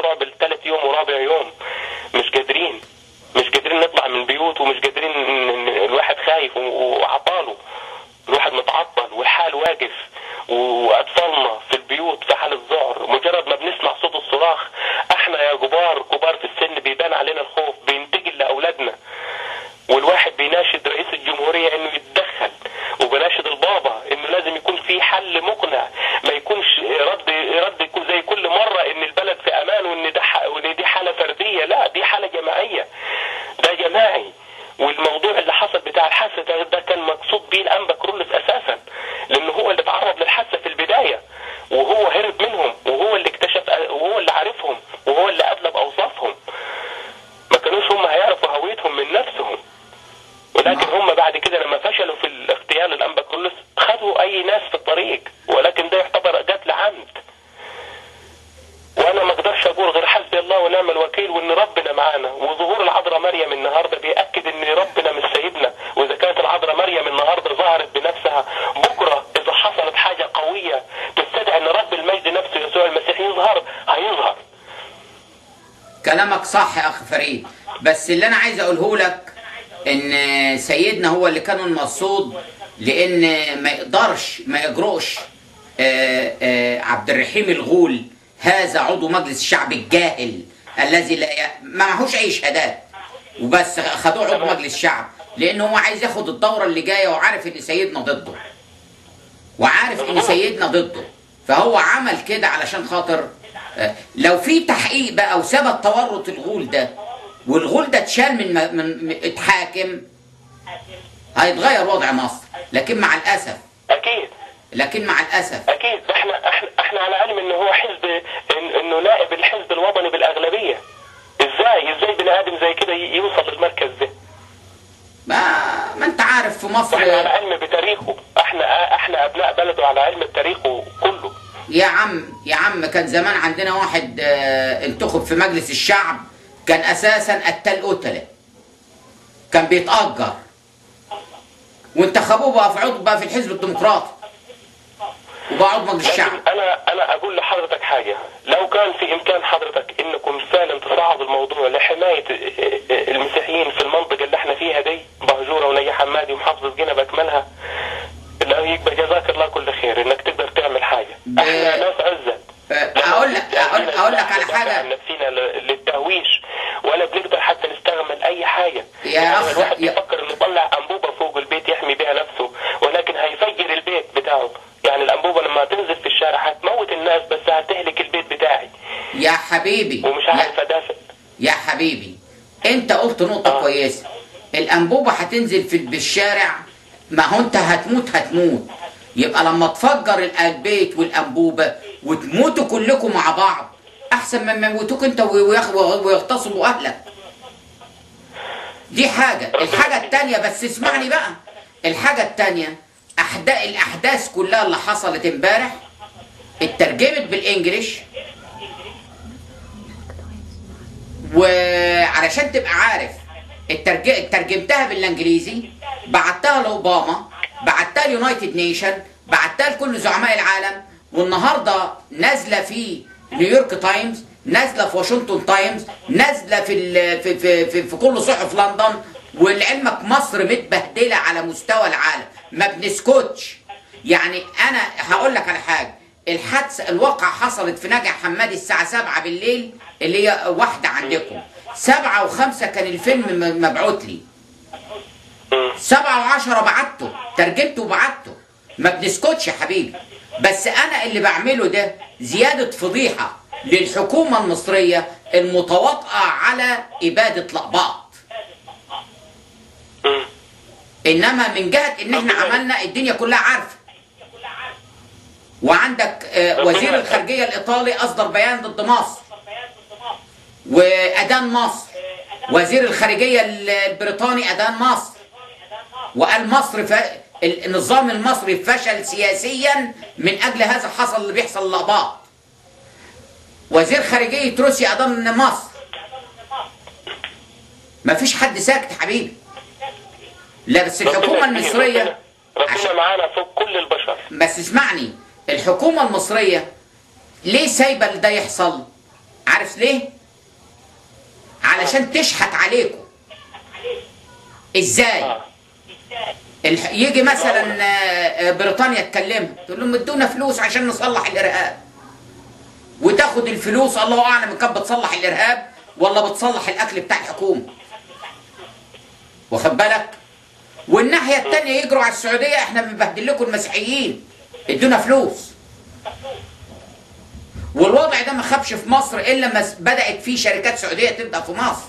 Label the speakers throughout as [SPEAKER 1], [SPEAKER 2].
[SPEAKER 1] رعب الثالث يوم ورابع يوم مش قادرين مش قادرين نطلع من البيوت ومش قادرين ن- ن- الواحد خايف و- وعطاله الواحد متعطل والحال واقف واطفالنا في البيوت في حال الذعر مجرد ما بنسمع صوت الصراخ احنا يا كبار كبار في السن بيبان علينا الخوف بينتقل لاولادنا والواحد بيناشد رئيس الجمهورية انه يتدخل وبناشد البابا انه لازم يكون في حل مقنع ما يكونش رد رد يكون زي كل مرة ان البلد في امان وان ده ح- وان دي حالة فردية لا دي حالة جماعية ده جماعي والموضوع اللي حصل بتاع الحادثة ده, ده كان مقصود بيه الانبا كرولس اساسا لانه هو اللي اتعرض للحادثة في البداية وهو هرب منهم وهو اللي اكتشف وهو اللي عارفهم وهو اللي ادلى باوصافهم ما كانوش هم هيعرفوا هويتهم من نفسهم ولكن هم بعد كده لما فشلوا في الاغتيال الانبا كلس خدوا اي ناس في الطريق ولكن ده يعتبر قتل عمد وانا ما اقدرش اقول غير حسبي الله ونعم الوكيل وان ربنا معانا وظهور العذراء مريم النهارده بياكد ان ربنا مش سايبنا واذا كانت العذراء مريم النهارده ظهرت بنفسها بكره اذا حصلت حاجه قويه تستدعي ان رب المجد نفسه يسوع المسيح يظهر هيظهر
[SPEAKER 2] كلامك صح يا اخ فريد بس اللي انا عايز اقوله لك ان سيدنا هو اللي كان المقصود لان ما يقدرش ما يجرؤش آه، آه، عبد الرحيم الغول هذا عضو مجلس الشعب الجاهل الذي لا ي- ما معهوش اي شهادات وبس خدوه عضو مجلس الشعب لان هو عايز ياخد الدوره اللي جايه وعارف ان سيدنا ضده وعارف ان سيدنا ضده فهو عمل كده علشان خاطر آه، لو في تحقيق بقى وثبت تورط الغول ده والغول ده اتشال من م- من من- اتحاكم هيتغير وضع مصر لكن مع الاسف
[SPEAKER 1] اكيد
[SPEAKER 2] لكن مع الاسف
[SPEAKER 1] اكيد احنا احنا احنا على علم ان هو حزب إن انه نائب الحزب الوطني بالاغلبيه ازاي ازاي بني ادم زي كده ي- يوصل للمركز ده
[SPEAKER 2] ما ما انت عارف في مصر
[SPEAKER 1] واحنا على علم بتاريخه احنا احنا ابناء بلده على علم بتاريخه كله
[SPEAKER 2] يا عم يا عم كان زمان عندنا واحد آه، انتخب في مجلس الشعب كان اساسا قتال قتله كان بيتأجر وانتخبوه بقى في عضو بقى في الحزب الديمقراطي وبقى عضو مجلس الشعب
[SPEAKER 1] لكن انا انا اقول لحضرتك حاجه لو كان في امكان حضرتك انكم فعلا تصعدوا الموضوع لحمايه المسيحيين في المنطقه اللي احنا فيها دي بهجوره ونجي حمادي ومحافظه جنة باكملها لا يبقى جزاك الله كل خير انك تقدر تعمل حاجه
[SPEAKER 2] ب-
[SPEAKER 1] احنا ناس عزت
[SPEAKER 2] آه، اقول لك اقول, أقول لك على
[SPEAKER 1] ندافع عن
[SPEAKER 2] حاجه
[SPEAKER 1] نفسنا ل- للتهويش ولا بنقدر حتى نستعمل اي حاجه
[SPEAKER 2] يا
[SPEAKER 1] يعني
[SPEAKER 2] أخ-
[SPEAKER 1] الواحد
[SPEAKER 2] يا-
[SPEAKER 1] بيفكر انه يطلع انبوبه فوق البيت يحمي بها نفسه ولكن هيفجر البيت بتاعه يعني الانبوبه لما تنزل في الشارع هتموت الناس بس هتهلك البيت بتاعي
[SPEAKER 2] يا حبيبي
[SPEAKER 1] ومش
[SPEAKER 2] يا,
[SPEAKER 1] عارف ادافع
[SPEAKER 2] يا حبيبي انت قلت نقطه
[SPEAKER 1] آه.
[SPEAKER 2] كويسه الانبوبه هتنزل في بالشارع ما هو انت هتموت هتموت يبقى لما تفجر ال- البيت والانبوبه وتموتوا كلكم مع بعض احسن من ما يموتوك انت ويخ- ويغتصبوا اهلك دي حاجه الحاجه التانيه بس اسمعني بقى الحاجه التانيه أحدا... الاحداث كلها اللي حصلت امبارح اترجمت بالانجليش وعلشان تبقى عارف الترج... ترجمتها بالانجليزي بعتها لاوباما بعتها ليونايتد نيشن بعتها لكل زعماء العالم والنهارده نازله في نيويورك تايمز نازله في واشنطن تايمز نازله في ال... في, في, في, في كل صحف لندن ولعلمك مصر متبهدله على مستوى العالم ما بنسكتش يعني انا هقول لك على حاجه الحادثه الواقعة حصلت في نجع حمادي الساعة 7 بالليل اللي هي واحدة عندكم سبعة وخمسة كان الفيلم م- مبعوت لي
[SPEAKER 1] مم.
[SPEAKER 2] سبعة وعشرة بعته ترجمته وبعته ما بنسكتش يا حبيبي بس أنا اللي بعمله ده زيادة فضيحة للحكومة المصرية المتواطئة على إبادة لقباط
[SPEAKER 1] مم.
[SPEAKER 2] انما من جهه ان احنا عملنا الدنيا كلها عارفه وعندك آه، وزير الخارجيه الايطالي اصدر بيان ضد مصر وادان مصر وزير الخارجيه ال- البريطاني ادان مصر وقال مصر ف... النظام المصري فشل سياسيا من اجل هذا حصل اللي بيحصل للأباط وزير خارجيه روسيا ادان مصر مفيش حد ساكت يا حبيبي لا بس الحكومه
[SPEAKER 1] ربنا-
[SPEAKER 2] المصريه
[SPEAKER 1] ربنا- ربنا
[SPEAKER 2] عشان
[SPEAKER 1] معانا فوق كل البشر
[SPEAKER 2] بس اسمعني الحكومة المصرية ليه سايبة ده يحصل؟ عارف ليه علشان تشحت عليكم ازاي
[SPEAKER 1] اه
[SPEAKER 2] الح- يجي مثلا آه، آه، بريطانيا تكلمها تقول لهم ادونا فلوس عشان نصلح الارهاب وتاخد الفلوس الله اعلم ان كانت بتصلح الارهاب ولا بتصلح الاكل بتاع الحكومه واخد بالك والناحيه الثانيه يجروا على السعوديه احنا بنبهدل لكم المسيحيين ادونا فلوس والوضع ده ما خابش في مصر الا لما بدات في شركات سعوديه تبدا في مصر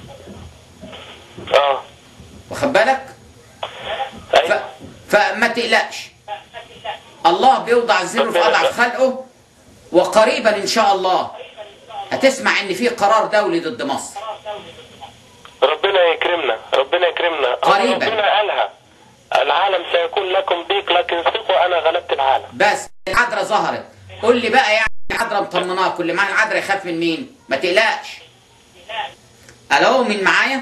[SPEAKER 1] اه
[SPEAKER 2] واخد بالك ف...
[SPEAKER 1] ايوه
[SPEAKER 2] فما تقلقش الله بيوضع الزر في اضعف خلقه وقريبا ان شاء الله هتسمع ان في قرار دولي ضد مصر
[SPEAKER 1] ربنا يكرمنا ربنا يكرمنا
[SPEAKER 2] قريباً.
[SPEAKER 1] ربنا قالها العالم سيكون لكم ضيق لكن ثقوا انا غلبت العالم
[SPEAKER 2] بس العذراء ظهرت قول لي بقى يعني العذراء مطمناك كل ما العذراء يخاف من مين ما تقلقش الو مين معايا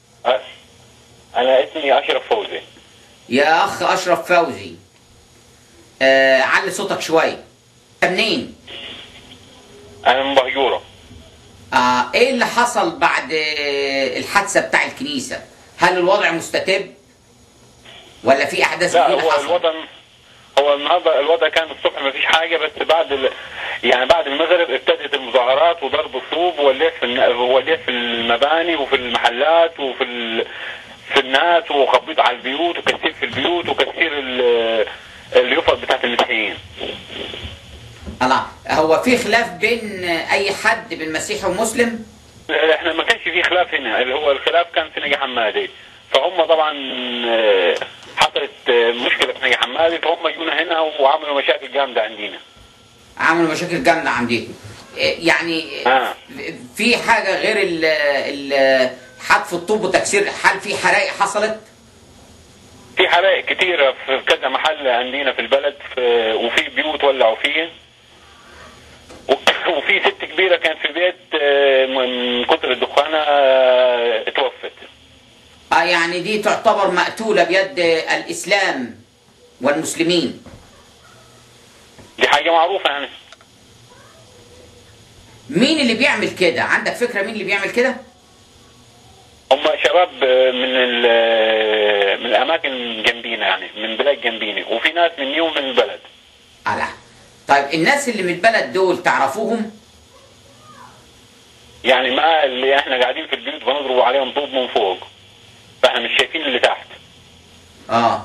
[SPEAKER 3] انا اسمي اشرف فوزي
[SPEAKER 2] يا اخ اشرف فوزي آه علي صوتك شويه أنت منين
[SPEAKER 3] انا من بهجوره
[SPEAKER 2] آه ايه اللي حصل بعد آه، الحادثه بتاع الكنيسه هل الوضع مستتب ولا في احداث
[SPEAKER 3] لا
[SPEAKER 2] جديده
[SPEAKER 3] هو
[SPEAKER 2] حصلت
[SPEAKER 3] الوضع هو النهارده الوضع كان الصبح ما فيش حاجه بس بعد ال... يعني بعد المغرب ابتدت المظاهرات وضرب الطوب والليح في الن... والليح في المباني وفي المحلات وفي ال... في الناس وخبيط على البيوت وكثير في البيوت وكثير ال... اليفط بتاعت المسيحيين
[SPEAKER 2] الله هو في خلاف بين آه، اي حد بين مسيحي ومسلم
[SPEAKER 3] احنا ما كانش في خلاف هنا اللي هو الخلاف كان في نجا حمادي فهم طبعا آه، حصلت آه، مشكله في نجا حمادي فهم جونا هنا وعملوا مشاكل جامده عندنا
[SPEAKER 2] عملوا مشاكل جامده عندهم آه، يعني
[SPEAKER 3] آه.
[SPEAKER 2] في حاجه غير ال ال حذف الطوب وتكسير هل في حرائق حصلت؟
[SPEAKER 3] في حرائق كتيرة في كذا محل عندنا في البلد في وفي بيوت ولعوا فيه و- وفي ست كبيرة كانت في بيت آه، من كتر الدخانة آه، اتوفت
[SPEAKER 2] اه يعني دي تعتبر مقتوله بيد الاسلام والمسلمين
[SPEAKER 3] دي حاجة معروفة يعني
[SPEAKER 2] مين اللي بيعمل كده؟ عندك فكره مين اللي بيعمل كده؟
[SPEAKER 3] هم شباب آه، من ال- آه، من الأماكن جنبينا يعني من بلاد جنبيني وفي ناس مني ومن البلد
[SPEAKER 2] على طيب الناس اللي من البلد دول تعرفوهم؟
[SPEAKER 3] يعني ما اللي احنا قاعدين في البيوت بنضرب عليهم طوب من فوق فاحنا مش شايفين اللي تحت
[SPEAKER 2] اه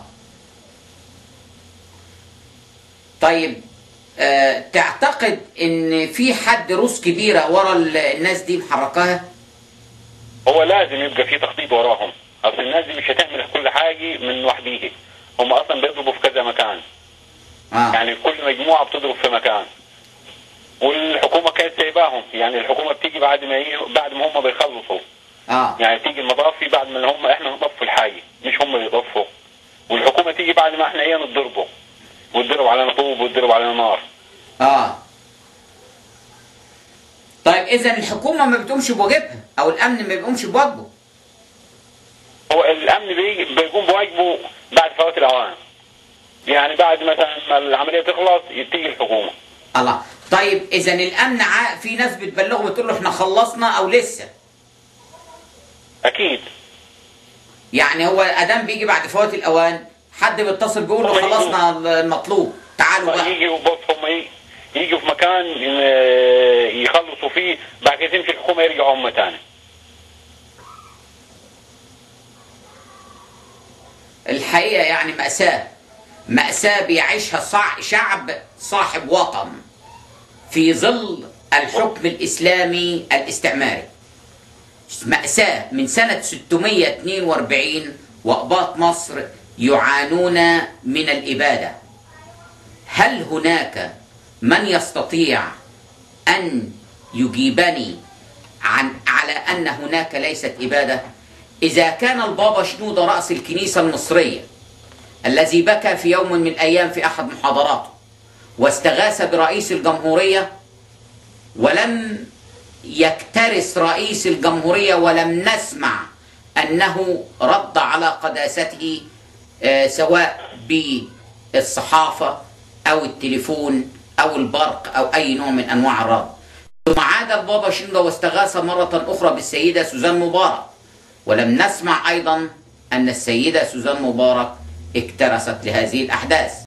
[SPEAKER 2] طيب آه تعتقد ان في حد روس كبيره ورا ال- الناس دي محركاها؟
[SPEAKER 3] هو لازم يبقى في تخطيط وراهم اصل الناس دي مش هتعمل كل حاجه من وحديها هم اصلا بيضربوا في كذا مكان
[SPEAKER 2] اه
[SPEAKER 3] يعني كل مجموعه بتضرب في مكان والحكومه كانت سايباهم يعني الحكومه بتيجي بعد ما ي... بعد ما هم بيخلصوا
[SPEAKER 2] اه
[SPEAKER 3] يعني تيجي المطافي بعد ما هم احنا نطفوا الحاجه مش هم اللي يطفوا والحكومه تيجي بعد ما احنا ايه نضربوا وتضرب علينا طوب وتضرب علينا نار
[SPEAKER 2] اه طيب اذا الحكومه ما بتقومش بواجبها او الامن ما بيقومش بواجبه
[SPEAKER 3] هو الامن بيجي بيقوم بواجبه بعد فوات الاوان يعني بعد مثلا ما العمليه تخلص تيجي الحكومه
[SPEAKER 2] الله طيب اذا الامن ع... في ناس بتبلغه بتقول له احنا خلصنا او لسه
[SPEAKER 3] اكيد
[SPEAKER 2] يعني هو ادام بيجي بعد فوات الاوان حد بيتصل بيقول له
[SPEAKER 3] هو يجي-
[SPEAKER 2] خلصنا المطلوب تعالوا بقى
[SPEAKER 3] يجي بص هم ي- يجوا في مكان آه، يخلصوا فيه بعد كده تمشي الحكومه يرجعوا هم تاني
[SPEAKER 2] الحقيقه يعني ماساه ماساه بيعيشها صع... شعب صاحب وطن في ظل الحكم الاسلامي الاستعماري مأساة من سنة 642 وأقباط مصر يعانون من الإبادة هل هناك من يستطيع أن يجيبني عن على أن هناك ليست إبادة إذا كان البابا شنودة رأس الكنيسة المصرية الذي بكى في يوم من الأيام في أحد محاضراته واستغاث برئيس الجمهورية ولم يكترث رئيس الجمهورية ولم نسمع أنه رد على قداسته آه، سواء بالصحافة أو التليفون أو البرق أو أي نوع من أنواع الرد ثم عاد البابا شنودة واستغاث مرة أخرى بالسيدة سوزان مبارك ولم نسمع أيضا أن السيدة سوزان مبارك اكترثت لهذه الأحداث